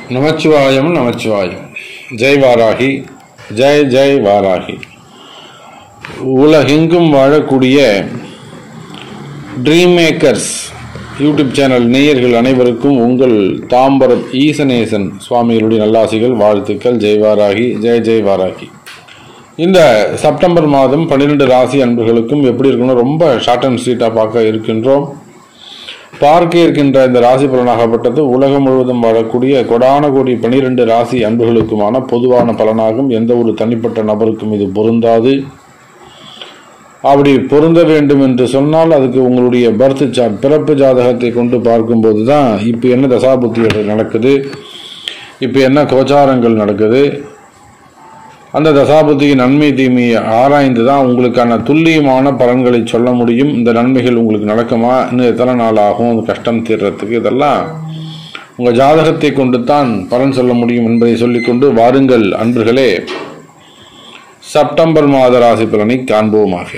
நமச்சிவாயம் நமச்சிவாயம் ஜெய் வாராகி ஜெய் ஜெய் வாராகி உலகெங்கும் வாழக்கூடிய dream makers YouTube channel நேயர்கள் அனைவருக்கும் உங்கள் தாம்பரம் ஈசனேசன் சுவாமிகளுடைய நல்லாசிகள் வாழ்த்துக்கள் ஜெய் வாராகி ஜெய் ஜெய் வாராகி இந்த செப்டம்பர் மாதம் பன்னிரெண்டு ராசி அன்பர்களுக்கும் எப்படி இருக்கணும் ரொம்ப ஷார்ட் அண்ட் ஸ்வீட்டாக பார்க்க இருக்கின்றோம் பார்க்க இருக்கின்ற இந்த ராசி பலனாகப்பட்டது உலகம் முழுவதும் வாழக்கூடிய கொடான கோடி பனிரெண்டு ராசி அன்புகளுக்குமான பொதுவான பலனாகும் எந்த ஒரு தனிப்பட்ட நபருக்கும் இது பொருந்தாது அப்படி பொருந்த வேண்டும் என்று சொன்னால் அதுக்கு உங்களுடைய பர்த் சார்ட் பிறப்பு ஜாதகத்தை கொண்டு பார்க்கும்போது தான் இப்போ என்ன தசாபுத்திகள் நடக்குது இப்போ என்ன கோச்சாரங்கள் நடக்குது அந்த தசாபுத்தியின் நன்மை தீமையை ஆராய்ந்து தான் உங்களுக்கான துல்லியமான பலன்களை சொல்ல முடியும் இந்த நன்மைகள் உங்களுக்கு நடக்குமா இன்னும் எத்தனை நாள் ஆகும் அந்த கஷ்டம் தீர்றதுக்கு இதெல்லாம் உங்கள் ஜாதகத்தை கொண்டு தான் பலன் சொல்ல முடியும் என்பதை சொல்லிக்கொண்டு வாருங்கள் அன்பர்களே செப்டம்பர் மாத ராசி பலனை காண்போமாக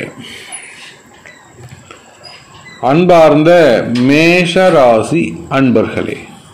அன்பார்ந்த மேஷ ராசி அன்பர்களே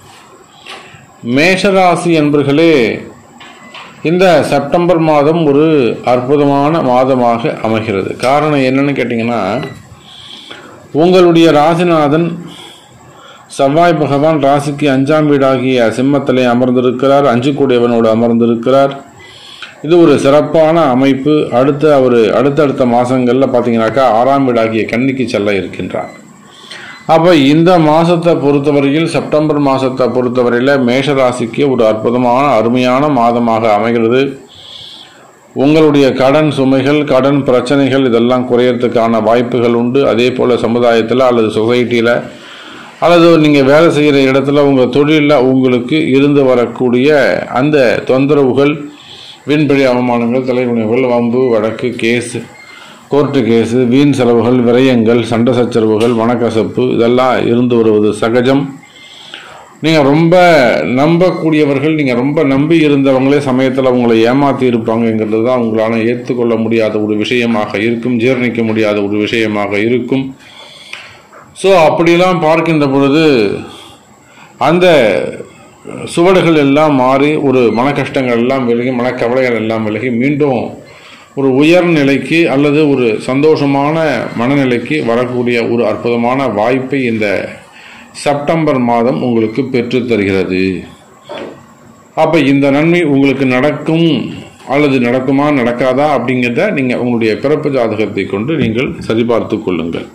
மேஷராசி அன்பர்களே இந்த செப்டம்பர் மாதம் ஒரு அற்புதமான மாதமாக அமைகிறது காரணம் என்னன்னு கேட்டிங்கன்னா உங்களுடைய ராசிநாதன் செவ்வாய் பகவான் ராசிக்கு அஞ்சாம் வீடாகிய சிம்மத்திலே அமர்ந்திருக்கிறார் அஞ்சு கூடியவனோடு அமர்ந்திருக்கிறார் இது ஒரு சிறப்பான அமைப்பு அடுத்த ஒரு அடுத்தடுத்த மாதங்களில் பார்த்தீங்கன்னாக்கா ஆறாம் வீடாகிய கன்னிக்கு செல்ல இருக்கின்றார் அப்போ இந்த மாதத்தை பொறுத்தவரையில் செப்டம்பர் மாதத்தை பொறுத்தவரையில் மேஷராசிக்கு ஒரு அற்புதமான அருமையான மாதமாக அமைகிறது உங்களுடைய கடன் சுமைகள் கடன் பிரச்சனைகள் இதெல்லாம் குறையறதுக்கான வாய்ப்புகள் உண்டு அதே போல் சமுதாயத்தில் அல்லது சொசைட்டியில் அல்லது நீங்கள் வேலை செய்கிற இடத்துல உங்கள் தொழிலில் உங்களுக்கு இருந்து வரக்கூடிய அந்த தொந்தரவுகள் வீண்பழி அவமானங்கள் தலைகுணிவுகள் வம்பு வழக்கு கேஸ் கோர்ட்டு கேஸு வீண் செலவுகள் விரயங்கள் சண்டை சச்சரவுகள் மனக்கசப்பு இதெல்லாம் இருந்து வருவது சகஜம் நீங்கள் ரொம்ப நம்பக்கூடியவர்கள் நீங்கள் ரொம்ப நம்பி இருந்தவங்களே சமயத்தில் உங்களை ஏமாற்றி இருப்பாங்கங்கிறது தான் உங்களால் ஏற்றுக்கொள்ள முடியாத ஒரு விஷயமாக இருக்கும் ஜீரணிக்க முடியாத ஒரு விஷயமாக இருக்கும் ஸோ அப்படிலாம் பார்க்கின்ற பொழுது அந்த சுவடுகள் எல்லாம் மாறி ஒரு மன கஷ்டங்கள் எல்லாம் விலகி மனக்கவலைகள் எல்லாம் விலகி மீண்டும் ஒரு உயர் நிலைக்கு அல்லது ஒரு சந்தோஷமான மனநிலைக்கு வரக்கூடிய ஒரு அற்புதமான வாய்ப்பை இந்த செப்டம்பர் மாதம் உங்களுக்கு பெற்று தருகிறது அப்போ இந்த நன்மை உங்களுக்கு நடக்கும் அல்லது நடக்குமா நடக்காதா அப்படிங்கிறத நீங்கள் உங்களுடைய பிறப்பு ஜாதகத்தை கொண்டு நீங்கள் சரிபார்த்து கொள்ளுங்கள்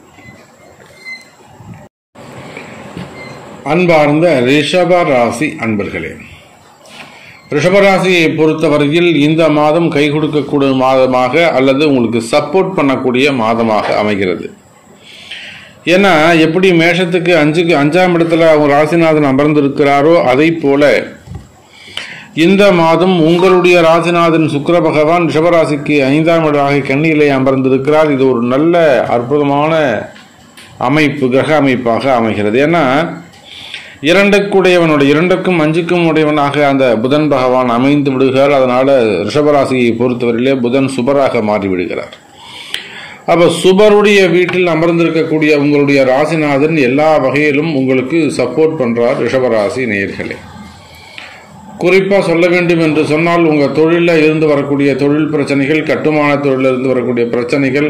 அன்பார்ந்த ரிஷப ராசி அன்பர்களே ரிஷபராசியை பொறுத்தவரையில் இந்த மாதம் கை கொடுக்கக்கூடிய மாதமாக அல்லது உங்களுக்கு சப்போர்ட் பண்ணக்கூடிய மாதமாக அமைகிறது ஏன்னா எப்படி மேஷத்துக்கு அஞ்சுக்கு அஞ்சாம் இடத்துல அவங்க ராசிநாதன் அமர்ந்திருக்கிறாரோ அதை போல இந்த மாதம் உங்களுடைய ராசிநாதன் சுக்கர பகவான் ரிஷபராசிக்கு ஐந்தாம் இடமாக கண்ணியிலே அமர்ந்திருக்கிறார் இது ஒரு நல்ல அற்புதமான அமைப்பு கிரக அமைப்பாக அமைகிறது ஏன்னா இரண்டுக்குடையவனுடைய இரண்டுக்கும் அஞ்சுக்கும் உடையவனாக அந்த புதன் பகவான் அமைந்து விடுகிறார் அதனால ரிஷபராசியை பொறுத்தவரையிலே புதன் சுபராக மாறி விடுகிறார் அப்ப சுபருடைய வீட்டில் அமர்ந்திருக்கக்கூடிய உங்களுடைய ராசிநாதன் எல்லா வகையிலும் உங்களுக்கு சப்போர்ட் பண்றார் ரிஷபராசி நேயர்களே குறிப்பாக சொல்ல வேண்டும் என்று சொன்னால் உங்கள் தொழிலில் இருந்து வரக்கூடிய தொழில் பிரச்சனைகள் கட்டுமான தொழிலில் இருந்து வரக்கூடிய பிரச்சனைகள்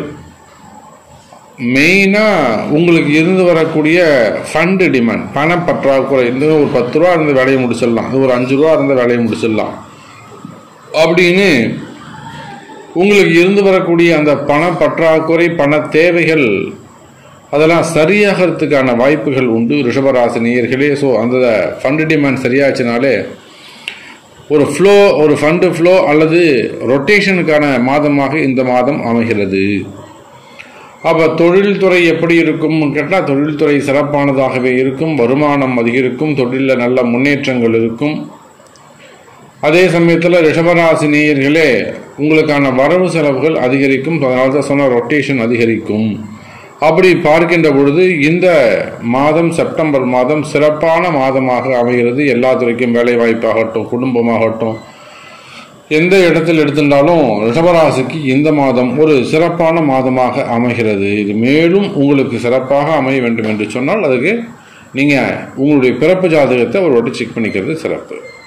மெயினாக உங்களுக்கு இருந்து வரக்கூடிய ஃபண்டு டிமாண்ட் பண பற்றாக்குறை இந்த ஒரு பத்து ரூபா இருந்த வேலையை முடிச்சிடலாம் இது ஒரு அஞ்சு ரூபா இருந்த வேலையை முடிச்சிடலாம் அப்படின்னு உங்களுக்கு இருந்து வரக்கூடிய அந்த பண பற்றாக்குறை பண தேவைகள் அதெல்லாம் சரியாகிறதுக்கான வாய்ப்புகள் உண்டு ரிஷபராசி நேயர்களே ஸோ அந்த ஃபண்டு டிமாண்ட் சரியாச்சுனாலே ஒரு ஃப்ளோ ஒரு ஃபண்டு ஃப்ளோ அல்லது ரொட்டேஷனுக்கான மாதமாக இந்த மாதம் அமைகிறது அப்போ தொழில்துறை எப்படி இருக்கும் கேட்டால் தொழில்துறை சிறப்பானதாகவே இருக்கும் வருமானம் அதிகரிக்கும் தொழிலில் நல்ல முன்னேற்றங்கள் இருக்கும் அதே சமயத்தில் ரிஷபராசி நேயர்களே உங்களுக்கான வரவு செலவுகள் அதிகரிக்கும் அதனால தான் சொன்ன ரொட்டேஷன் அதிகரிக்கும் அப்படி பார்க்கின்ற பொழுது இந்த மாதம் செப்டம்பர் மாதம் சிறப்பான மாதமாக அமைகிறது எல்லா துறைக்கும் வேலை வாய்ப்பாகட்டும் குடும்பமாகட்டும் எந்த இடத்தில் எடுத்திருந்தாலும் ரிஷபராசிக்கு இந்த மாதம் ஒரு சிறப்பான மாதமாக அமைகிறது இது மேலும் உங்களுக்கு சிறப்பாக அமைய வேண்டும் என்று சொன்னால் அதுக்கு நீங்கள் உங்களுடைய பிறப்பு ஜாதகத்தை ஒரு வாட்டி செக் பண்ணிக்கிறது சிறப்பு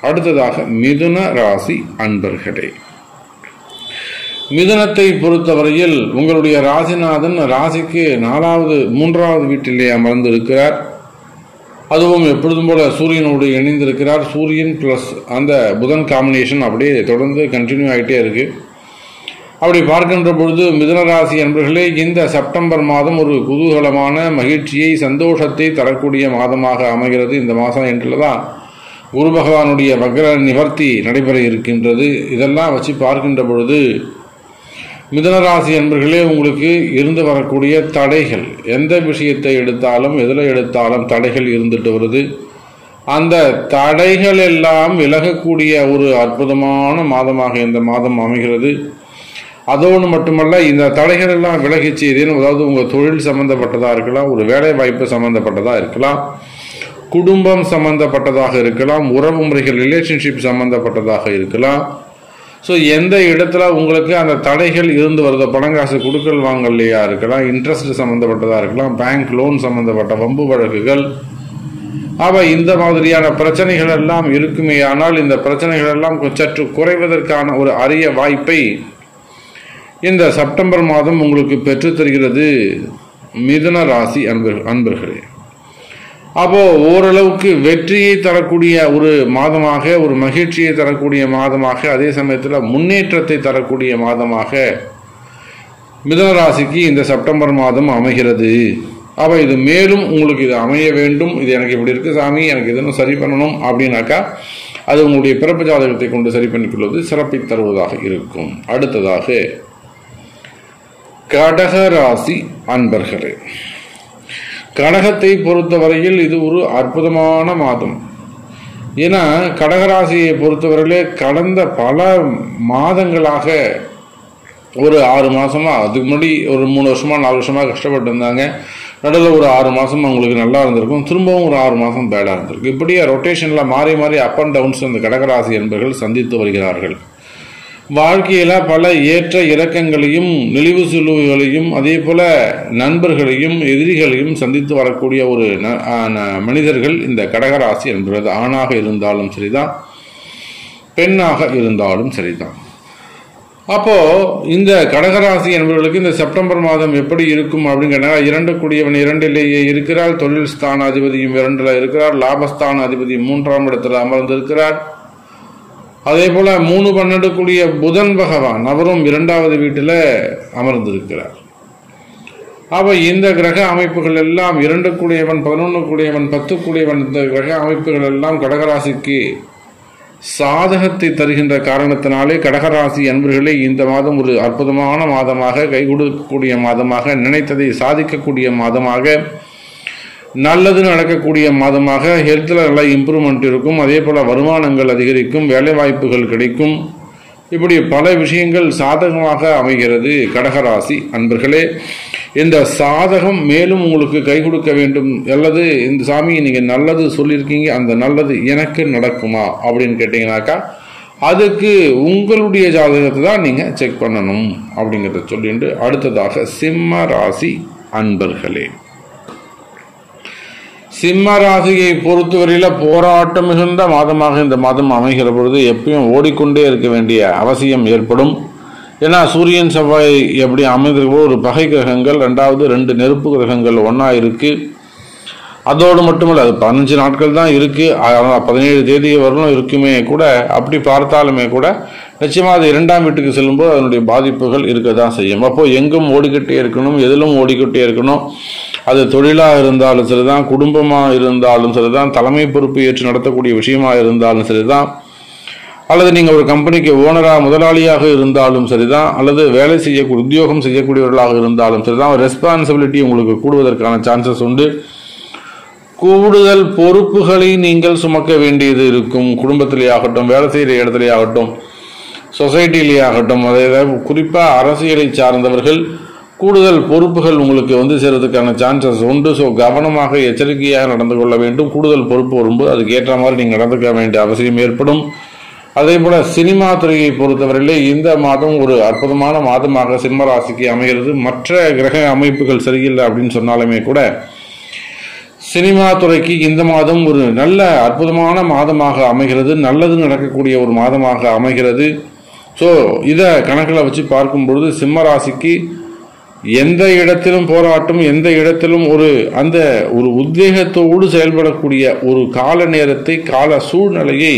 அடுத்ததாக மிதுன ராசி அன்பர்களே மிதுனத்தை பொறுத்தவரையில் உங்களுடைய ராசிநாதன் ராசிக்கு நாலாவது மூன்றாவது வீட்டிலே அமர்ந்து இருக்கிறார் அதுவும் எப்பொழுதும் போல சூரியனோடு இணைந்திருக்கிறார் சூரியன் பிளஸ் அந்த புதன் காம்பினேஷன் அப்படியே தொடர்ந்து கண்டினியூ ஆகிட்டே இருக்கு அப்படி பார்க்கின்ற பொழுது மிதுனராசி என்பர்களே இந்த செப்டம்பர் மாதம் ஒரு குதூகலமான மகிழ்ச்சியை சந்தோஷத்தை தரக்கூடிய மாதமாக அமைகிறது இந்த மாதம் என்றில் தான் குரு பகவானுடைய வக்ர நிவர்த்தி நடைபெற இருக்கின்றது இதெல்லாம் வச்சு பார்க்கின்ற பொழுது மிதனராசி என்பர்களே உங்களுக்கு இருந்து வரக்கூடிய தடைகள் எந்த விஷயத்தை எடுத்தாலும் எதில் எடுத்தாலும் தடைகள் இருந்துட்டு வருது அந்த தடைகள் எல்லாம் விலகக்கூடிய ஒரு அற்புதமான மாதமாக இந்த மாதம் அமைகிறது அதோடு மட்டுமல்ல இந்த தடைகள் எல்லாம் விலகிச்சு ஏதேனும் அதாவது உங்கள் தொழில் சம்பந்தப்பட்டதாக இருக்கலாம் ஒரு வேலை வாய்ப்பு சம்பந்தப்பட்டதாக இருக்கலாம் குடும்பம் சம்பந்தப்பட்டதாக இருக்கலாம் உறவு முறைகள் ரிலேஷன்ஷிப் சம்பந்தப்பட்டதாக இருக்கலாம் ஸோ எந்த இடத்துல உங்களுக்கு அந்த தடைகள் இருந்து வருதோ பணங்காசு கொடுக்கல் வாங்கலையா இருக்கலாம் இன்ட்ரெஸ்ட் சம்மந்தப்பட்டதாக இருக்கலாம் பேங்க் லோன் சம்மந்தப்பட்ட வம்பு வழக்குகள் அவ இந்த மாதிரியான பிரச்சனைகள் எல்லாம் இருக்குமே ஆனால் இந்த பிரச்சனைகள் எல்லாம் சற்று குறைவதற்கான ஒரு அரிய வாய்ப்பை இந்த செப்டம்பர் மாதம் உங்களுக்கு பெற்றுத்தருகிறது மிதுன ராசி அன்பர் அன்பர்களே அப்போ ஓரளவுக்கு வெற்றியை தரக்கூடிய ஒரு மாதமாக ஒரு மகிழ்ச்சியை தரக்கூடிய மாதமாக அதே சமயத்தில் முன்னேற்றத்தை தரக்கூடிய மாதமாக மிதன ராசிக்கு இந்த செப்டம்பர் மாதம் அமைகிறது அப்போ இது மேலும் உங்களுக்கு இது அமைய வேண்டும் இது எனக்கு இப்படி இருக்கு சாமி எனக்கு இதனும் சரி பண்ணணும் அப்படின்னாக்கா அது உங்களுடைய பிறப்பு ஜாதகத்தை கொண்டு சரி பண்ணிக்கொள்வது சிறப்பை தருவதாக இருக்கும் அடுத்ததாக கடக ராசி அன்பர்களே கடகத்தை பொறுத்தவரையில் இது ஒரு அற்புதமான மாதம் ஏன்னா கடகராசியை பொறுத்தவரையிலே கடந்த பல மாதங்களாக ஒரு ஆறு மாசமா அதுக்கு முன்னாடி ஒரு மூணு வருஷமா நாலு வருஷமா கஷ்டப்பட்டு இருந்தாங்க நடுவில் ஒரு ஆறு மாசம் அவங்களுக்கு நல்லா இருந்திருக்கும் திரும்பவும் ஒரு ஆறு மாசம் பேடாக இருந்திருக்கு இப்படியே ரொட்டேஷனில் மாறி மாறி அப் அண்ட் டவுன்ஸ் அந்த கடகராசி என்பர்கள் சந்தித்து வருகிறார்கள் வாழ்க்கையில பல ஏற்ற இறக்கங்களையும் நெளிவு சுழுவுகளையும் அதே போல நண்பர்களையும் எதிரிகளையும் சந்தித்து வரக்கூடிய ஒரு ந- ஆ, ந- மனிதர்கள் இந்த கடகராசி என்பது ஆணாக இருந்தாலும் சரிதான் பெண்ணாக இருந்தாலும் சரிதான் அப்போ இந்த கடகராசி என்பவர்களுக்கு இந்த செப்டம்பர் மாதம் எப்படி இருக்கும் அப்படின்னு கேட்டா இரண்டு கூடியவன் இரண்டிலேயே இருக்கிறார் தொழில் ஸ்தான அதிபதியும் இரண்டுல இருக்கிறார் லாபஸ்தான அதிபதி மூன்றாம் இடத்துல அமர்ந்திருக்கிறார் அதே போல மூணு பன்னெண்டு கூடிய புதன் பகவான் அவரும் இரண்டாவது வீட்டில் அமர்ந்திருக்கிறார் அப்ப இந்த கிரக அமைப்புகள் எல்லாம் இரண்டு கூடியவன் பதினொன்று கூடியவன் பத்து கூடியவன் இந்த கிரக அமைப்புகள் எல்லாம் கடகராசிக்கு சாதகத்தை தருகின்ற காரணத்தினாலே கடகராசி அன்பர்களே இந்த மாதம் ஒரு அற்புதமான மாதமாக கை கொடுக்கக்கூடிய மாதமாக நினைத்ததை சாதிக்கக்கூடிய மாதமாக நல்லது நடக்கக்கூடிய மாதமாக ஹெல்த்தில் நல்ல இம்ப்ரூவ்மெண்ட் இருக்கும் அதே போல் வருமானங்கள் அதிகரிக்கும் வேலை வாய்ப்புகள் கிடைக்கும் இப்படி பல விஷயங்கள் சாதகமாக அமைகிறது கடகராசி அன்பர்களே இந்த சாதகம் மேலும் உங்களுக்கு கை கொடுக்க வேண்டும் அல்லது இந்த சாமி நீங்கள் நல்லது சொல்லியிருக்கீங்க அந்த நல்லது எனக்கு நடக்குமா அப்படின்னு கேட்டிங்கனாக்கா அதுக்கு உங்களுடைய ஜாதகத்தை தான் நீங்கள் செக் பண்ணணும் அப்படிங்கிறத சொல்லிட்டு அடுத்ததாக சிம்ம ராசி அன்பர்களே சிம்ம ராசியை பொறுத்தவரையில போராட்டம் மிகுந்த மாதமாக இந்த மாதம் அமைகிற பொழுது எப்பயும் ஓடிக்கொண்டே இருக்க வேண்டிய அவசியம் ஏற்படும் ஏன்னா சூரியன் செவ்வாய் எப்படி அமைந்திருக்கோ ஒரு பகை கிரகங்கள் ரெண்டாவது ரெண்டு நெருப்பு கிரகங்கள் ஒன்றா இருக்கு அதோடு மட்டுமல்ல அது பதினஞ்சு நாட்கள் தான் இருக்கு ஆனால் பதினேழு தேதி வரலும் இருக்குமே கூட அப்படி பார்த்தாலுமே கூட நிச்சயமா அது இரண்டாம் வீட்டுக்கு செல்லும்போது அதனுடைய பாதிப்புகள் இருக்க தான் செய்யும் அப்போ எங்கும் ஓடிக்கிட்டே இருக்கணும் எதிலும் ஓடிக்கிட்டே இருக்கணும் அது தொழிலாக இருந்தாலும் சரிதான் குடும்பமாக இருந்தாலும் சரிதான் தலைமை பொறுப்பு ஏற்று நடத்தக்கூடிய விஷயமா இருந்தாலும் சரிதான் அல்லது நீங்கள் ஒரு கம்பெனிக்கு ஓனராக முதலாளியாக இருந்தாலும் சரிதான் அல்லது வேலை செய்யக்கூடிய உத்தியோகம் செய்யக்கூடியவர்களாக இருந்தாலும் சரிதான் ரெஸ்பான்சிபிலிட்டி உங்களுக்கு கூடுவதற்கான சான்சஸ் உண்டு கூடுதல் பொறுப்புகளை நீங்கள் சுமக்க வேண்டியது இருக்கும் குடும்பத்திலே ஆகட்டும் வேலை செய்கிற இடத்திலே ஆகட்டும் சொசைட்டிலே ஆகட்டும் அதாவது குறிப்பாக அரசியலை சார்ந்தவர்கள் கூடுதல் பொறுப்புகள் உங்களுக்கு வந்து சேர்றதுக்கான சான்சஸ் உண்டு ஸோ கவனமாக எச்சரிக்கையாக நடந்து கொள்ள வேண்டும் கூடுதல் பொறுப்பு வரும்போது அதுக்கு ஏற்ற மாதிரி நீங்கள் நடந்துக்க வேண்டிய அவசியம் ஏற்படும் அதே போல சினிமா துறையை பொறுத்தவரையிலே இந்த மாதம் ஒரு அற்புதமான மாதமாக சிம்ம ராசிக்கு அமைகிறது மற்ற கிரக அமைப்புகள் சரியில்லை அப்படின்னு சொன்னாலுமே கூட சினிமா துறைக்கு இந்த மாதம் ஒரு நல்ல அற்புதமான மாதமாக அமைகிறது நல்லது நடக்கக்கூடிய ஒரு மாதமாக அமைகிறது ஸோ இதை கணக்கில் வச்சு பார்க்கும் பொழுது சிம்ம ராசிக்கு எந்த இடத்திலும் போராட்டம் எந்த இடத்திலும் ஒரு அந்த ஒரு உத்வேகத்தோடு செயல்படக்கூடிய ஒரு கால நேரத்தை கால சூழ்நிலையை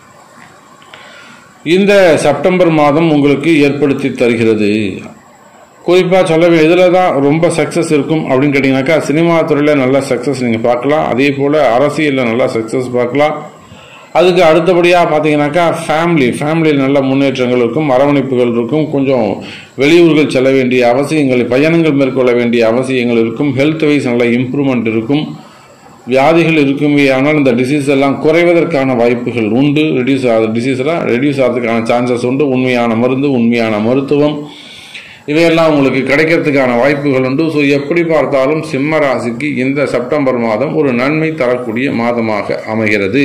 இந்த செப்டம்பர் மாதம் உங்களுக்கு ஏற்படுத்தி தருகிறது குறிப்பாக சொல்ல இதில் தான் ரொம்ப சக்ஸஸ் இருக்கும் அப்படின்னு கேட்டிங்கனாக்கா சினிமா துறையில் நல்ல சக்ஸஸ் நீங்கள் பார்க்கலாம் அதே போல் அரசியலில் நல்லா சக்ஸஸ் பார்க்கலாம் அதுக்கு அடுத்தபடியாக பார்த்தீங்கன்னாக்கா ஃபேமிலி ஃபேமிலியில் நல்ல முன்னேற்றங்கள் இருக்கும் அரவணைப்புகள் இருக்கும் கொஞ்சம் வெளியூர்கள் செல்ல வேண்டிய அவசியங்கள் பயணங்கள் மேற்கொள்ள வேண்டிய அவசியங்கள் இருக்கும் ஹெல்த் வைஸ் நல்ல இம்ப்ரூவ்மெண்ட் இருக்கும் வியாதிகள் இருக்குமே ஆனால் இந்த டிசீஸ் எல்லாம் குறைவதற்கான வாய்ப்புகள் உண்டு ரெடியூஸ் ஆகுது டிசீஸ் எல்லாம் ரெடியூஸ் ஆகிறதுக்கான சான்சஸ் உண்டு உண்மையான மருந்து உண்மையான மருத்துவம் இவையெல்லாம் உங்களுக்கு கிடைக்கிறதுக்கான வாய்ப்புகள் உண்டு ஸோ எப்படி பார்த்தாலும் சிம்ம ராசிக்கு இந்த செப்டம்பர் மாதம் ஒரு நன்மை தரக்கூடிய மாதமாக அமைகிறது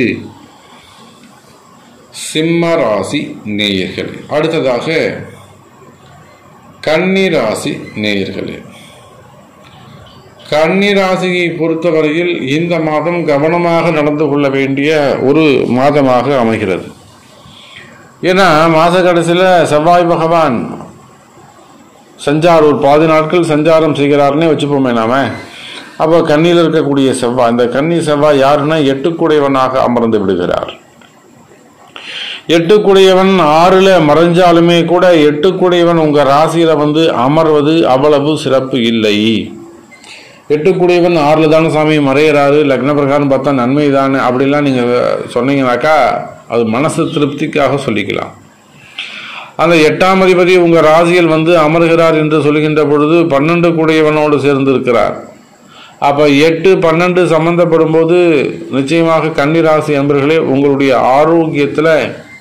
சிம்ம ராசி நேயர்களே அடுத்ததாக கன்னி ராசி நேயர்களே கன்னி ராசியை பொறுத்தவரையில் இந்த மாதம் கவனமாக நடந்து கொள்ள வேண்டிய ஒரு மாதமாக அமைகிறது ஏன்னா மாத கடைசியில் செவ்வாய் பகவான் சஞ்சார் ஒரு பாதி நாட்கள் சஞ்சாரம் செய்கிறார்னே வச்சுப்போமே நாம அப்போ கண்ணியில் இருக்கக்கூடிய செவ்வாய் இந்த கன்னி செவ்வாய் யாருன்னா எட்டுக்குடையவனாக அமர்ந்து விடுகிறார் எட்டுக்குடையவன் ஆறுல மறைஞ்சாலுமே கூட எட்டுக்குடையவன் உங்க ராசியில வந்து அமர்வது அவ்வளவு சிறப்பு இல்லை எட்டுக்குடையவன் ஆறுல தானே சாமி மறையிறாரு லக்ன பிரகாரம் பார்த்தா நன்மை தானே அப்படிலாம் நீங்க சொன்னீங்கன்னாக்கா அது மனசு திருப்திக்காக சொல்லிக்கலாம் அந்த எட்டாம் அதிபதி உங்க ராசியில் வந்து அமர்கிறார் என்று சொல்லுகின்ற பொழுது பன்னெண்டு கூடையவனோடு சேர்ந்து இருக்கிறார் அப்ப எட்டு பன்னெண்டு சம்பந்தப்படும் போது நிச்சயமாக கன்னிராசி அன்பர்களே உங்களுடைய ஆரோக்கியத்துல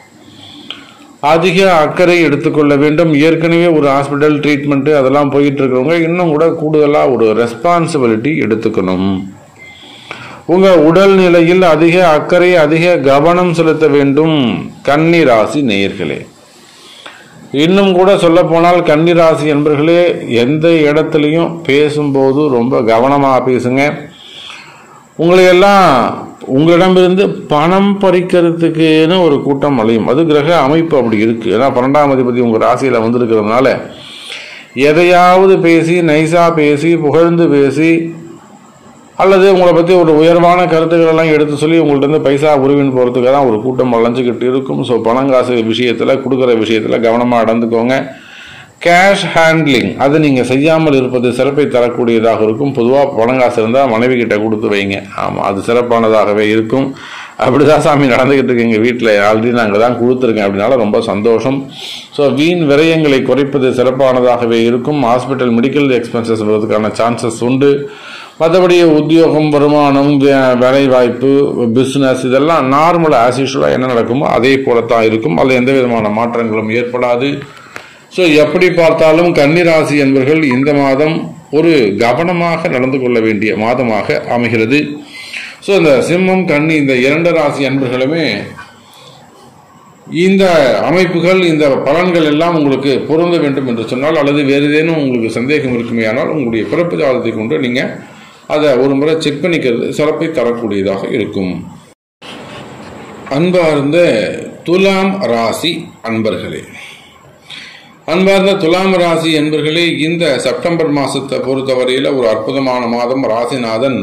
அதிக அக்கறை எடுத்துக்கொள்ள வேண்டும் ஏற்கனவே ஒரு ஹாஸ்பிட்டல் ட்ரீட்மெண்ட் அதெல்லாம் போயிட்டு இருக்கிறவங்க இன்னும் கூட கூடுதலாக ஒரு ரெஸ்பான்சிபிலிட்டி எடுத்துக்கணும் உங்க உடல் நிலையில் அதிக அக்கறை அதிக கவனம் செலுத்த வேண்டும் கன்னி ராசி நேயர்களே இன்னும் கூட சொல்ல போனால் கன்னிராசி என்பர்களே எந்த இடத்துலையும் பேசும்போது ரொம்ப கவனமாக பேசுங்க உங்களையெல்லாம் உங்களிடமிருந்து பணம் பறிக்கிறதுக்குன்னு ஒரு கூட்டம் அலையும் அது கிரக அமைப்பு அப்படி இருக்கு ஏன்னா பன்னெண்டாம் அதிபதி உங்கள் ராசியில் வந்திருக்கிறதுனால எதையாவது பேசி நைஸாக பேசி புகழ்ந்து பேசி அல்லது உங்களை பற்றி ஒரு உயர்வான கருத்துக்கள் எல்லாம் எடுத்து சொல்லி உங்கள்ட்ட இருந்து பைசா உருவின் போகிறதுக்கு தான் ஒரு கூட்டம் வளைஞ்சிக்கிட்டு இருக்கும் ஸோ பணங்காசு விஷயத்தில் கொடுக்குற விஷயத்தில் கவனமாக நடந்துக்கோங்க கேஷ் ஹேண்ட்லிங் அது நீங்கள் செய்யாமல் இருப்பது சிறப்பை தரக்கூடியதாக இருக்கும் பொதுவாக பணங்காசு இருந்தால் மனைவி கிட்ட கொடுத்து வைங்க ஆமாம் அது சிறப்பானதாகவே இருக்கும் அப்படிதான் சாமி நடந்துக்கிட்டு இருக்கு எங்கள் வீட்டில் ஆல்ரெடி நாங்கள் தான் கொடுத்துருக்கேன் அப்படின்னால ரொம்ப சந்தோஷம் ஸோ வீண் விரயங்களை குறைப்பது சிறப்பானதாகவே இருக்கும் ஹாஸ்பிட்டல் மெடிக்கல் எக்ஸ்பென்சஸ் வருவதற்கான சான்சஸ் உண்டு மற்றபடி உத்தியோகம் வருமானம் வே- வேலை வாய்ப்பு பிஸ்னஸ் இதெல்லாம் நார்மல் ஆஸ் யூஷுவலாக என்ன நடக்குமோ அதே போலத்தான் இருக்கும் அதில் எந்த விதமான மாற்றங்களும் ஏற்படாது ஸோ எப்படி பார்த்தாலும் கன்னிராசி என்பவர்கள் இந்த மாதம் ஒரு கவனமாக நடந்து கொள்ள வேண்டிய மாதமாக அமைகிறது ஸோ இந்த சிம்மம் கன்னி இந்த இரண்டு ராசி அன்பர்களுமே இந்த அமைப்புகள் இந்த பலன்கள் எல்லாம் உங்களுக்கு பொருந்த வேண்டும் என்று சொன்னால் அல்லது வேறு ஏதேனும் உங்களுக்கு சந்தேகம் இருக்குமேயானால் உங்களுடைய பிறப்பு ஜாதத்தை கொண்டு நீங்கள் அதை ஒரு முறை செக் பண்ணிக்கிறது சிறப்பை தரக்கூடியதாக இருக்கும் அன்பார்ந்த துலாம் ராசி அன்பர்களே அன்பார்ந்த துலாம் ராசி என்பர்களே இந்த செப்டம்பர் மாசத்தை பொறுத்தவரையில் ஒரு அற்புதமான மாதம் ராசிநாதன்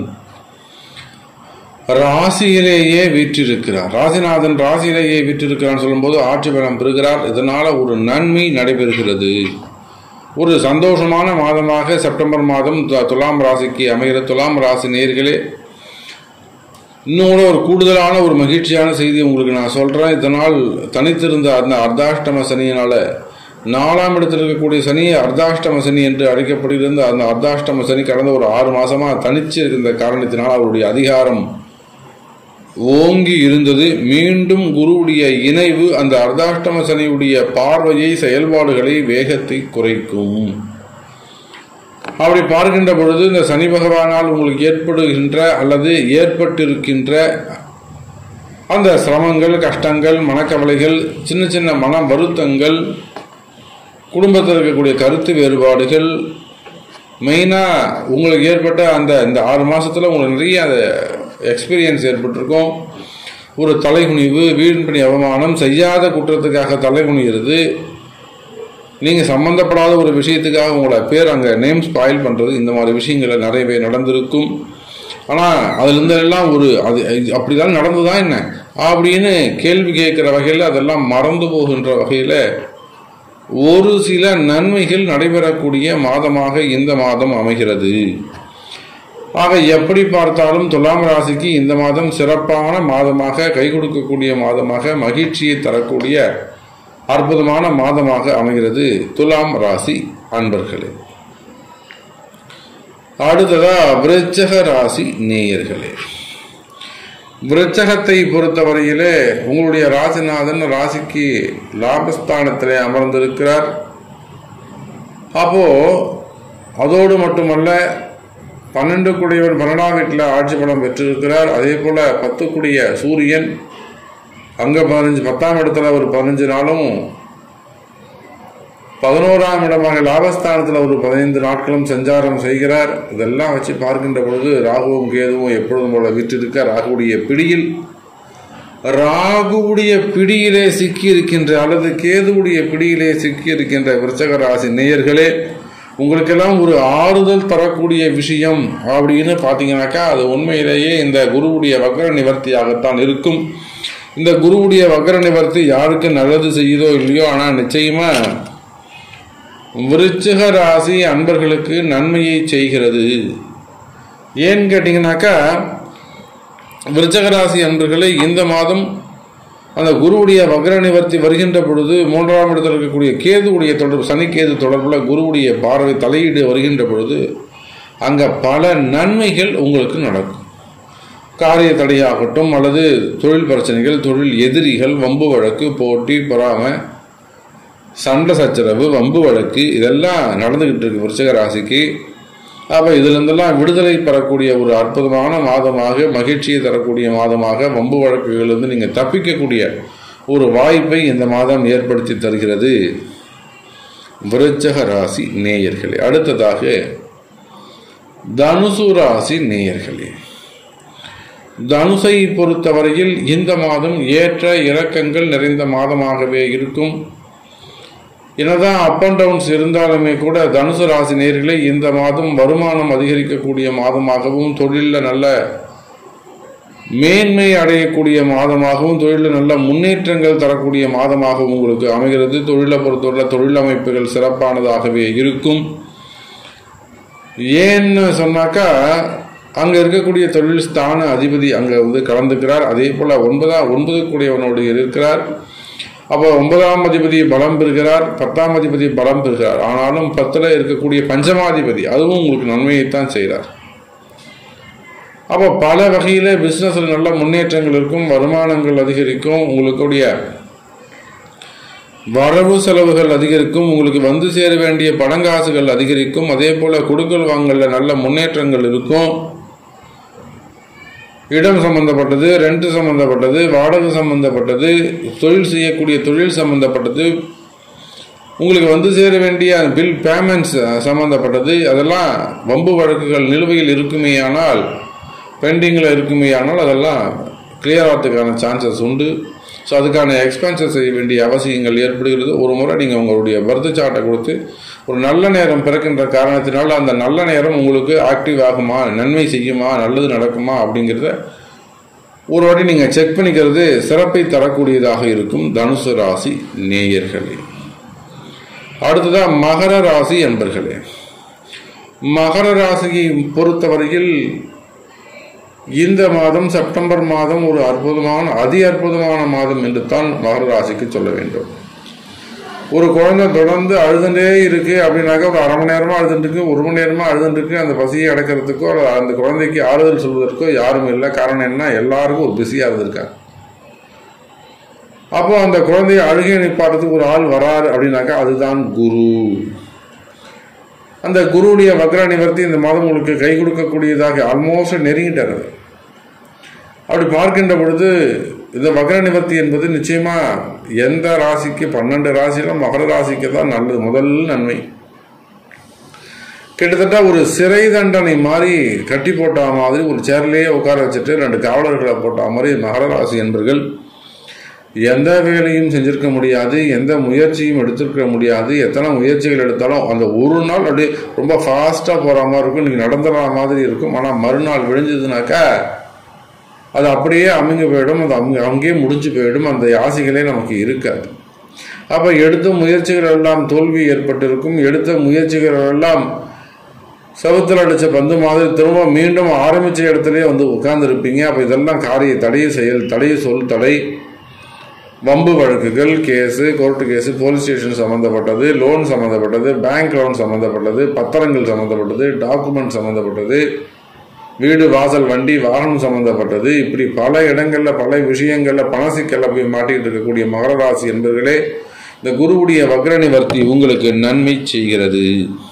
ராசியிலேயே வீற்றிருக்கிறார் ராசிநாதன் ராசியிலேயே வீற்றிருக்கிறார் சொல்லும்போது ஆட்சி பலம் பெறுகிறார் இதனால ஒரு நன்மை நடைபெறுகிறது ஒரு சந்தோஷமான மாதமாக செப்டம்பர் மாதம் து- துலாம் ராசிக்கு அமைகிற துலாம் ராசி நேர்களே இன்னும் கூட ஒரு கூடுதலான ஒரு மகிழ்ச்சியான செய்தி உங்களுக்கு நான் சொல்றேன் இதனால் தனித்திருந்த அந்த அர்த்தாஷ்டம சனியினால நாலாம் இடத்தில் இருக்கக்கூடிய சனி அர்த்தாஷ்டம சனி என்று அழைக்கப்படுகிறது அந்த அர்த்தாஷ்டம சனி கடந்த ஒரு ஆறு மாசமா தனிச்சு இருந்த காரணத்தினால் அவருடைய அதிகாரம் ஓங்கி இருந்தது மீண்டும் குருவுடைய இணைவு அந்த அர்த்தாஷ்டம சனியுடைய பார்வையை செயல்பாடுகளை வேகத்தை குறைக்கும் அப்படி பார்க்கின்ற பொழுது இந்த சனி பகவானால் உங்களுக்கு ஏற்படுகின்ற அல்லது ஏற்பட்டிருக்கின்ற அந்த சிரமங்கள் கஷ்டங்கள் மனக்கவலைகள் சின்ன சின்ன மன வருத்தங்கள் குடும்பத்தில் இருக்கக்கூடிய கருத்து வேறுபாடுகள் மெயினாக உங்களுக்கு ஏற்பட்ட அந்த இந்த ஆறு மாசத்துல உங்களுக்கு நிறைய அந்த எக்ஸ்பீரியன்ஸ் ஏற்பட்டிருக்கும் ஒரு தலைகுனிவு வீண்பணி அவமானம் செய்யாத குற்றத்துக்காக தலைகுனிகிறது நீங்கள் சம்மந்தப்படாத ஒரு விஷயத்துக்காக உங்களோட பேர் அங்கே நேம் ஸ்பாயில் பண்ணுறது இந்த மாதிரி விஷயங்கள் நிறையவே நடந்திருக்கும் ஆனால் அதுலேருந்து எல்லாம் ஒரு அது அப்படிதான் நடந்ததா என்ன அப்படின்னு கேள்வி கேட்குற வகையில் அதெல்லாம் மறந்து போகின்ற வகையில் ஒரு சில நன்மைகள் நடைபெறக்கூடிய மாதமாக இந்த மாதம் அமைகிறது ஆக எப்படி பார்த்தாலும் துலாம் ராசிக்கு இந்த மாதம் சிறப்பான மாதமாக கை கொடுக்கக்கூடிய மாதமாக மகிழ்ச்சியை தரக்கூடிய அற்புதமான மாதமாக அமைகிறது துலாம் ராசி அன்பர்களே அடுத்ததா விருச்சக ராசி நேயர்களே விருச்சகத்தை பொறுத்தவரையிலே உங்களுடைய ராசிநாதன் ராசிக்கு லாபஸ்தானத்திலே அமர்ந்திருக்கிறார் அப்போ அதோடு மட்டுமல்ல பன்னெண்டு குடியவன் பன்னெண்டாம் வீட்டில் ஆட்சி பலம் பெற்றிருக்கிறார் அதே போல பத்து குடிய சூரியன் அங்க பதினஞ்சு பத்தாம் இடத்துல ஒரு பதினஞ்சு நாளும் பதினோராம் இடமாக லாபஸ்தானத்தில் ஒரு பதினைந்து நாட்களும் சஞ்சாரம் செய்கிறார் இதெல்லாம் வச்சு பார்க்கின்ற பொழுது ராகுவும் கேதுவும் எப்பொழுதும் போல விற்றிருக்க ராகுடைய பிடியில் ராகுவுடைய பிடியிலே சிக்கி இருக்கின்ற அல்லது கேதுவுடைய பிடியிலே சிக்கி இருக்கின்ற விருச்சக ராசி நேயர்களே உங்களுக்கெல்லாம் ஒரு ஆறுதல் தரக்கூடிய விஷயம் அப்படின்னு பார்த்தீங்கன்னாக்கா அது உண்மையிலேயே இந்த குருவுடைய வக்ர நிவர்த்தியாகத்தான் இருக்கும் இந்த குருவுடைய வக்ர நிவர்த்தி யாருக்கு நல்லது செய்யுதோ இல்லையோ ஆனால் நிச்சயமா விருச்சிக ராசி அன்பர்களுக்கு நன்மையை செய்கிறது ஏன்னு கேட்டிங்கனாக்கா விருச்சக ராசி அன்பர்களை இந்த மாதம் அந்த குருவுடைய வக்ர நிவர்த்தி வருகின்ற பொழுது மூன்றாம் இடத்தில் இருக்கக்கூடிய கேதுவுடைய தொடர்பு சனி கேது தொடர்பில் குருவுடைய பார்வை தலையீடு வருகின்ற பொழுது அங்கே பல நன்மைகள் உங்களுக்கு நடக்கும் காரிய தடையாகட்டும் அல்லது தொழில் பிரச்சனைகள் தொழில் எதிரிகள் வம்பு வழக்கு போட்டி பொறாமை சண்டை சச்சரவு வம்பு வழக்கு இதெல்லாம் நடந்துக்கிட்டு இருக்கு விருச்சிக ராசிக்கு அப்போ இதுலேருந்தெல்லாம் விடுதலை பெறக்கூடிய ஒரு அற்புதமான மாதமாக மகிழ்ச்சியை தரக்கூடிய மாதமாக வம்பு வழக்குகளிலிருந்து நீங்கள் தப்பிக்கக்கூடிய ஒரு வாய்ப்பை இந்த மாதம் ஏற்படுத்தி தருகிறது விருச்சக ராசி நேயர்களே அடுத்ததாக தனுசு ராசி நேயர்களே தனுசை பொறுத்தவரையில் இந்த மாதம் ஏற்ற இறக்கங்கள் நிறைந்த மாதமாகவே இருக்கும் என்னதான் அப் அண்ட் டவுன்ஸ் இருந்தாலுமே கூட தனுசு ராசி நேர்களே இந்த மாதம் வருமானம் அதிகரிக்கக்கூடிய மாதமாகவும் தொழிலில் நல்ல மேன்மை அடையக்கூடிய மாதமாகவும் தொழிலில் நல்ல முன்னேற்றங்கள் தரக்கூடிய மாதமாகவும் உங்களுக்கு அமைகிறது தொழிலை பொறுத்தவரை தொழில் அமைப்புகள் சிறப்பானதாகவே இருக்கும் ஏன்னு சொன்னாக்கா அங்கே இருக்கக்கூடிய தொழில் ஸ்தான அதிபதி அங்கே வந்து கலந்துக்கிறார் அதே போல் ஒன்பதாம் ஒன்பது கூடியவனோடு இருக்கிறார் அப்போ ஒன்பதாம் அதிபதி பலம் பெறுகிறார் பத்தாம் அதிபதி பலம் பெறுகிறார் ஆனாலும் பத்தில் இருக்கக்கூடிய பஞ்சமாதிபதி அதுவும் உங்களுக்கு நன்மையைத்தான் செய்கிறார் அப்போ பல வகையில் பிஸ்னஸில் நல்ல முன்னேற்றங்கள் இருக்கும் வருமானங்கள் அதிகரிக்கும் உங்களுக்குடைய வரவு செலவுகள் அதிகரிக்கும் உங்களுக்கு வந்து சேர வேண்டிய பணங்காசுகள் அதிகரிக்கும் அதே போல் கொடுக்கல் வாங்கல நல்ல முன்னேற்றங்கள் இருக்கும் இடம் சம்பந்தப்பட்டது ரெண்ட் சம்பந்தப்பட்டது வாடகை சம்பந்தப்பட்டது தொழில் செய்யக்கூடிய தொழில் சம்பந்தப்பட்டது உங்களுக்கு வந்து சேர வேண்டிய பில் பேமெண்ட்ஸ் சம்பந்தப்பட்டது அதெல்லாம் வம்பு வழக்குகள் நிலுவையில் இருக்குமேயானால் பெண்டிங்கில் இருக்குமேயானால் அதெல்லாம் கிளியர் ஆகிறதுக்கான சான்சஸ் உண்டு ஸோ அதுக்கான எக்ஸ்பென்சஸ் செய்ய வேண்டிய அவசியங்கள் ஏற்படுகிறது ஒரு முறை நீங்கள் உங்களுடைய பர்த் சார்ட்டை கொடுத்து ஒரு நல்ல நேரம் பிறக்கின்ற காரணத்தினால அந்த நல்ல நேரம் உங்களுக்கு ஆக்டிவ் ஆகுமா நன்மை செய்யுமா நல்லது நடக்குமா அப்படிங்கிறத ஒரு வாட்டி நீங்கள் செக் பண்ணிக்கிறது சிறப்பை தரக்கூடியதாக இருக்கும் தனுசு ராசி நேயர்களே அடுத்ததாக மகர ராசி என்பர்களே மகர ராசியை பொறுத்தவரையில் இந்த மாதம் செப்டம்பர் மாதம் ஒரு அற்புதமான அதி அற்புதமான மாதம் என்று தான் மகர ராசிக்கு சொல்ல வேண்டும் ஒரு குழந்தை தொடர்ந்து அழுதுண்டே இருக்கு அப்படின்னாக்கா ஒரு அரை மணி நேரமா அழுதுட்டு இருக்கு ஒரு மணி நேரமா அழுதுட்டு இருக்கு அந்த பசியை அடக்கிறதுக்கோ அல்லது அந்த குழந்தைக்கு ஆறுதல் சொல்வதற்கோ யாரும் இல்லை காரணம் என்ன எல்லாருக்கும் ஒரு பிஸியா இருந்திருக்காங்க அப்போ அந்த குழந்தைய அழுகை நிப்பாட்டுறதுக்கு ஒரு ஆள் வராரு அப்படின்னாக்கா அதுதான் குரு அந்த குருவுடைய வக்ர நிவர்த்தி இந்த மாதம் உங்களுக்கு கை கொடுக்கக்கூடியதாக ஆல்மோஸ்ட் நெருங்கிட்டார் அப்படி பார்க்கின்ற பொழுது இந்த வக்ர நிவர்த்தி என்பது நிச்சயமா எந்த ராசிக்கு பன்னெண்டு ராசியிலும் மகர ராசிக்கு தான் நல்லது முதல் நன்மை கிட்டத்தட்ட ஒரு சிறை தண்டனை மாதிரி கட்டி போட்ட மாதிரி ஒரு சேர்லேயே உட்கார வச்சுட்டு ரெண்டு காவலர்களை போட்ட மாதிரி மகர ராசி என்பர்கள் எந்த வேலையும் செஞ்சிருக்க முடியாது எந்த முயற்சியும் எடுத்திருக்க முடியாது எத்தனை முயற்சிகள் எடுத்தாலும் அந்த ஒரு நாள் அப்படியே ரொம்ப ஃபாஸ்ட்டாக போகிற மாதிரி இருக்கும் நீங்கள் நடந்துடுற மாதிரி இருக்கும் ஆனால் மறுநாள் விழிஞ்சதுனாக்கா அது அப்படியே அமைஞ்சு போயிடும் அது அங்கே அங்கேயே முடிஞ்சு போயிடும் அந்த ஆசைகளே நமக்கு இருக்காது அப்போ எடுத்த முயற்சிகள் எல்லாம் தோல்வி ஏற்பட்டிருக்கும் எடுத்த முயற்சிகள் எல்லாம் செவத்தில் அடித்த பந்து மாதிரி திரும்ப மீண்டும் ஆரம்பித்த இடத்துலயே வந்து உட்கார்ந்துருப்பீங்க அப்போ இதெல்லாம் காரிய தடைய செயல் தடைய சொல் தடை வம்பு வழக்குகள் case court case police station சம்மந்தப்பட்டது லோன் சம்மந்தப்பட்டது பேங்க் லோன் சம்மந்தப்பட்டது பத்திரங்கள் சம்மந்தப்பட்டது டாக்குமெண்ட் சம்மந்தப்பட்டது வீடு வாசல் வண்டி வாகனம் சம்மந்தப்பட்டது இப்படி பல இடங்களில் பல விஷயங்களில் பண சிக்கல்ல போய் மாட்டிக்கிட்டு இருக்கக்கூடிய மகர ராசி என்பர்களே இந்த குருவுடைய வக்ர நிவர்த்தி உங்களுக்கு நன்மை செய்கிறது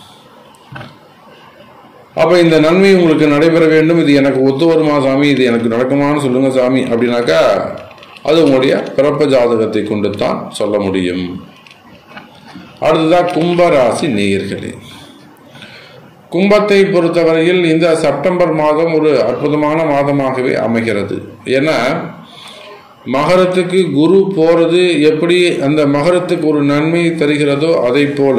அப்போ இந்த நன்மை உங்களுக்கு நடைபெற வேண்டும் இது எனக்கு ஒத்து வருமா சாமி இது எனக்கு நடக்குமான்னு சொல்லுங்க சாமி அப்படின்னாக்கா அது உங்களுடைய பிறப்பு ஜாதகத்தை கொண்டு தான் சொல்ல முடியும் அடுத்ததாக கும்பராசி நேயர்களே கும்பத்தை பொறுத்தவரையில் இந்த செப்டம்பர் மாதம் ஒரு அற்புதமான மாதமாகவே அமைகிறது ஏன்னா மகரத்துக்கு குரு போறது எப்படி அந்த மகரத்துக்கு ஒரு நன்மை தருகிறதோ அதை போல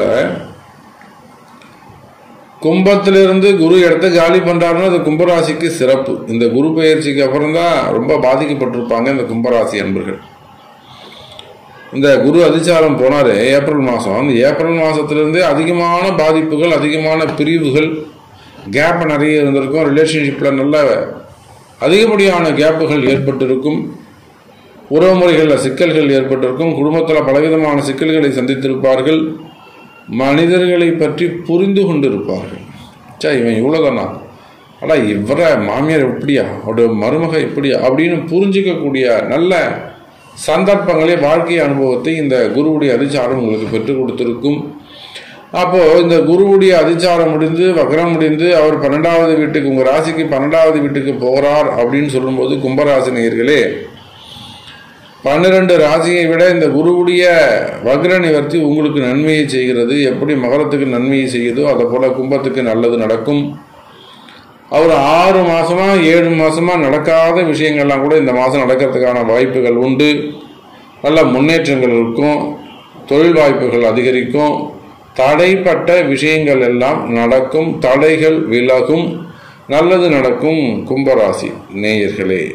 கும்பத்திலிருந்து குரு இடத்த காலி பண்றாருன்னா அது கும்பராசிக்கு சிறப்பு இந்த குரு பயிற்சிக்கு அப்புறம் தான் ரொம்ப பாதிக்கப்பட்டிருப்பாங்க இந்த கும்பராசி அன்பர்கள் இந்த குரு அதிச்சாரம் போனாரு ஏப்ரல் மாதம் அந்த ஏப்ரல் மாதத்துலேருந்து அதிகமான பாதிப்புகள் அதிகமான பிரிவுகள் கேப் நிறைய இருந்திருக்கும் ரிலேஷன்ஷிப்பில் நல்ல அதிகப்படியான கேப்புகள் ஏற்பட்டிருக்கும் உறவுமுறைகளில் சிக்கல்கள் ஏற்பட்டிருக்கும் குடும்பத்தில் பலவிதமான சிக்கல்களை சந்தித்திருப்பார்கள் மனிதர்களை பற்றி புரிந்து கொண்டிருப்பார்கள் சே இவன் இவ்வளோதானா அடா இவரை மாமியார் எப்படியா அவருடைய மருமக இப்படியா அப்படின்னு புரிஞ்சிக்கக்கூடிய நல்ல சந்தர்ப்பங்களே வாழ்க்கை அனுபவத்தை இந்த குருவுடைய அதிச்சாரம் உங்களுக்கு பெற்றுக் கொடுத்திருக்கும் அப்போது இந்த குருவுடைய அதிச்சாரம் முடிந்து வக்ரம் முடிந்து அவர் பன்னெண்டாவது வீட்டுக்கு உங்கள் ராசிக்கு பன்னெண்டாவது வீட்டுக்கு போகிறார் அப்படின்னு சொல்லும்போது கும்பராசினியர்களே பன்னிரண்டு ராசியை விட இந்த குருவுடைய வக்ர நிவர்த்தி உங்களுக்கு நன்மையை செய்கிறது எப்படி மகரத்துக்கு நன்மையை செய்யுதோ அதை போல கும்பத்துக்கு நல்லது நடக்கும் அவர் ஆறு மாசமா ஏழு மாசமா நடக்காத விஷயங்கள்லாம் கூட இந்த மாதம் நடக்கிறதுக்கான வாய்ப்புகள் உண்டு நல்ல முன்னேற்றங்கள் இருக்கும் தொழில் வாய்ப்புகள் அதிகரிக்கும் தடைப்பட்ட விஷயங்கள் எல்லாம் நடக்கும் தடைகள் விலகும் நல்லது நடக்கும் கும்பராசி நேயர்களே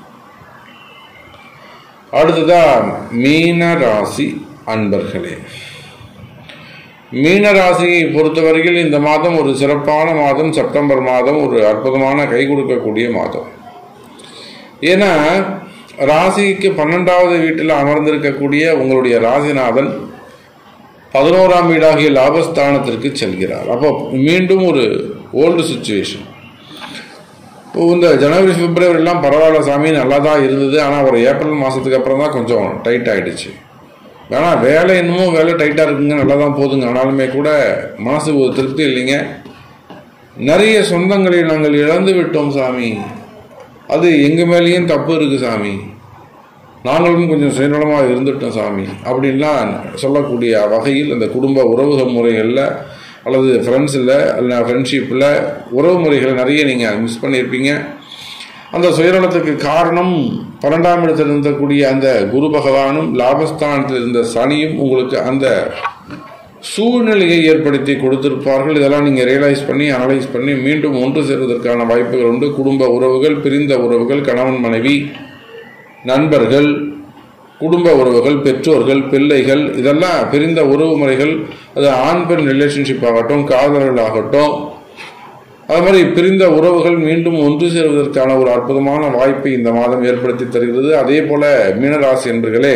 அடுத்ததா மீன ராசி அன்பர்களே மீன ராசியை பொறுத்தவரையில் இந்த மாதம் ஒரு சிறப்பான மாதம் செப்டம்பர் மாதம் ஒரு அற்புதமான கை கொடுக்கக்கூடிய மாதம் ஏன்னா ராசிக்கு பன்னெண்டாவது வீட்டில் அமர்ந்திருக்கக்கூடிய உங்களுடைய ராசிநாதன் பதினோராம் வீடாகிய லாபஸ்தானத்திற்கு செல்கிறார் அப்போ மீண்டும் ஒரு ஓல்டு சுச்சுவேஷன் இப்போ இந்த ஜனவரி பிப்ரவரிலாம் பரவாயில்ல சாமி நல்லா தான் இருந்தது ஆனால் ஒரு ஏப்ரல் மாதத்துக்கு அப்புறம் தான் கொஞ்சம் டைட் ஆகிடுச்சு ஆனால் வேலை இன்னமும் வேலை டைட்டாக இருக்குங்க நல்லா தான் போதுங்க ஆனாலுமே கூட மனசுக்கு ஒரு திருப்தி இல்லைங்க நிறைய சொந்தங்களை நாங்கள் இழந்து விட்டோம் சாமி அது எங்கள் மேலேயும் தப்பு இருக்குது சாமி நாங்களும் கொஞ்சம் சுயநலமாக இருந்துட்டோம் சாமி அப்படின்லாம் சொல்லக்கூடிய வகையில் அந்த குடும்ப உறவுகள் முறைகளில் அல்லது ஃப்ரெண்ட்ஸில் அல்ல ஃப்ரெண்ட்ஷிப்பில் உறவு முறைகளை நிறைய நீங்கள் மிஸ் பண்ணியிருப்பீங்க அந்த சுயநலத்துக்கு காரணம் பன்னெண்டாம் இடத்தில் இருந்தக்கூடிய அந்த குரு பகவானும் லாபஸ்தானத்தில் இருந்த சனியும் உங்களுக்கு அந்த சூழ்நிலையை ஏற்படுத்தி கொடுத்திருப்பார்கள் இதெல்லாம் நீங்கள் ரியலைஸ் பண்ணி அனலைஸ் பண்ணி மீண்டும் ஒன்று சேர்வதற்கான வாய்ப்புகள் உண்டு குடும்ப உறவுகள் பிரிந்த உறவுகள் கணவன் மனைவி நண்பர்கள் குடும்ப உறவுகள் பெற்றோர்கள் பிள்ளைகள் இதெல்லாம் பிரிந்த உறவு முறைகள் அது ஆண் பெண் ரிலேஷன்ஷிப் ஆகட்டும் காதலர்கள் ஆகட்டும் அது மாதிரி பிரிந்த உறவுகள் மீண்டும் ஒன்று சேர்வதற்கான ஒரு அற்புதமான வாய்ப்பை இந்த மாதம் ஏற்படுத்தி தருகிறது அதே போல மீனராசி என்பர்களே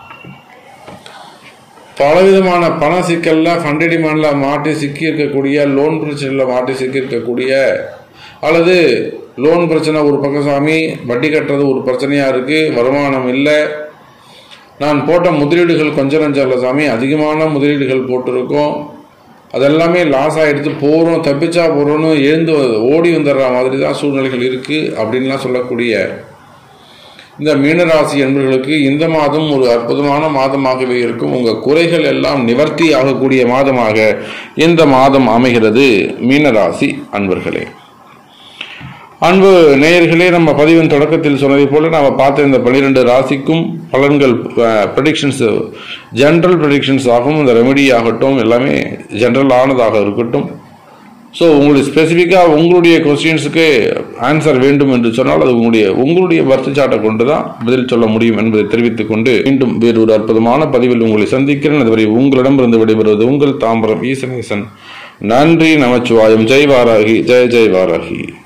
பலவிதமான பண சிக்கல்ல ஃபண்ட் டிமாண்ட்ல மாட்டி சிக்கி இருக்கக்கூடிய லோன் பிரச்சனையில் மாட்டி சிக்கி இருக்கக்கூடிய அல்லது லோன் பிரச்சனை ஒரு பக்கம் சாமி வட்டி கட்டுறது ஒரு பிரச்சனையா இருக்கு வருமானம் இல்லை நான் போட்ட முதலீடுகள் கொஞ்சம் நஞ்சம் இல்லை சாமி அதிகமான முதலீடுகள் போட்டிருக்கோம் அதெல்லாமே லாஸ் ஆகிடுது போகிறோம் தப்பிச்சா போகிறோன்னு எழுந்து ஓடி வந்துடுற மாதிரி தான் சூழ்நிலைகள் இருக்குது அப்படின்லாம் சொல்லக்கூடிய இந்த மீனராசி என்பவர்களுக்கு இந்த மாதம் ஒரு அற்புதமான மாதமாகவே இருக்கும் உங்கள் குறைகள் எல்லாம் நிவர்த்தி ஆகக்கூடிய மாதமாக இந்த மாதம் அமைகிறது மீனராசி அன்பர்களே அன்பு நேயர்களே நம்ம பதிவின் தொடக்கத்தில் சொன்னதை போல நம்ம பார்த்த இந்த பன்னிரெண்டு ராசிக்கும் பலன்கள் ப்ரெடிக்ஷன்ஸ் ஜென்ரல் ப்ரெடிக்ஷன்ஸ் ஆகும் இந்த ரெமெடி ஆகட்டும் எல்லாமே ஜென்ரல் ஆனதாக இருக்கட்டும் ஸோ உங்களுக்கு ஸ்பெசிஃபிக்காக உங்களுடைய கொஸ்டின்ஸுக்கு ஆன்சர் வேண்டும் என்று சொன்னால் அது உங்களுடைய உங்களுடைய பர்த் சார்ட்டை கொண்டு தான் பதில் சொல்ல முடியும் என்பதை தெரிவித்துக் கொண்டு மீண்டும் வேறு ஒரு அற்புதமான பதிவில் உங்களை சந்திக்கிறேன் அதுவரை உங்களிடமிருந்து விடைபெறுவது உங்கள் தாம்பரம் ஈசனேசன் நன்றி நமச்சிவாயம் ஜெய் வாராகி ஜெய் ஜெய் வாராகி